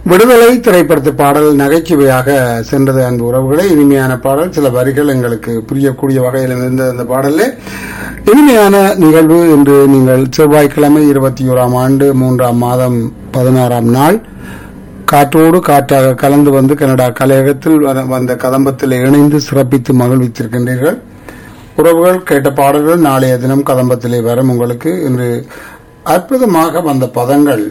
விடுதலை திரைப்படத்து பாடல் நகைச்சுவையாக சென்றது அன்பு உறவுகளே இனிமையான பாடல் சில வரிகள் எங்களுக்கு புரியக்கூடிய வகையில் இருந்த அந்த பாடலே இனிமையான நிகழ்வு என்று நீங்கள் செவ்வாய்க்கிழமை இருபத்தி ஓராம் ஆண்டு மூன்றாம் மாதம் பதினாறாம் நாள் காற்றோடு காற்றாக கலந்து வந்து கனடா கலையகத்தில் வ- வந்த கதம்பத்தில் இணைந்து சிறப்பித்து மகிழ்வித்திருக்கின்றீர்கள் உறவுகள் கேட்ட பாடல்கள் நாளைய தினம் கதம்பத்திலே வரும் உங்களுக்கு இன்று அற்புதமாக வந்த பதங்கள்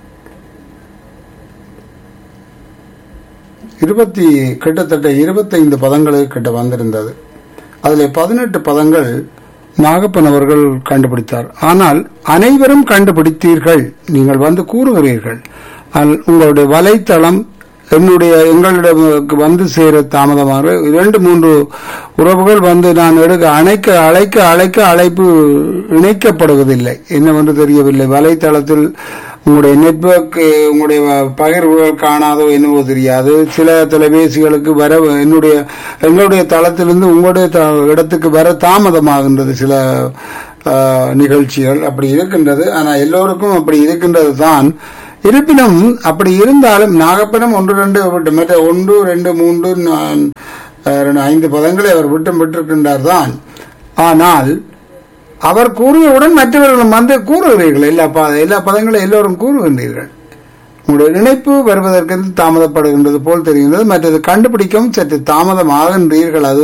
இருபத்தி கிட்டத்தட்ட இருபத்தைந்து பதங்களுக்கு கிட்ட வந்திருந்தது அதில் பதினெட்டு பதங்கள் நாகப்பன் அவர்கள் கண்டுபிடித்தார் ஆனால் அனைவரும் கண்டுபிடித்தீர்கள் நீங்கள் வந்து கூறுகிறீர்கள் ஆனால் உங்களுடைய வலைத்தளம் என்னுடைய எங்களிடம் வந்து சேர தாமதமாக இரண்டு மூன்று உறவுகள் வந்து நான் எடுக்க அணைக்க அழைக்க அழைக்க அழைப்பு இணைக்கப்படுவதில்லை என்னவென்று தெரியவில்லை வலைத்தளத்தில் உங்களுடைய நெட்வொர்க் உங்களுடைய பகிர்வுகள் காணாதோ என்னவோ தெரியாது சில தொலைபேசிகளுக்கு வர என்னுடைய எங்களுடைய தளத்திலிருந்து உங்களுடைய த- இடத்துக்கு வர தாமதமாகின்றது சில ஆஹ், நிகழ்ச்சிகள் அப்படி இருக்கின்றது ஆனால் எல்லோருக்கும் அப்படி இருக்கின்றது தான் இருப்பினும் அப்படி இருந்தாலும் நாகப்பனம் ஒன்று ரெண்டு விட்டு மற்ற ஒன்று ரெண்டு மூன்று நான், ஆஹ், ரெண்டு, ஐந்து பதங்களை அவர் விட்டும் விட்டிருக்கின்றார் தான் ஆனால் அவர் கூறியவுடன் மற்றவர்களும் வந்து கூறுகிறீர்கள் எல்லா ப- எல்லா பதங்களும் எல்லோரும் கூறுகின்றீர்கள் உங்களுடைய இணைப்பு வருவதற்கு தாமதப்படுகின்றது போல் தெரிகின்றது மற்றது கண்டுபிடிக்கவும் சற்று தாமதமாகின்றீர்கள் அது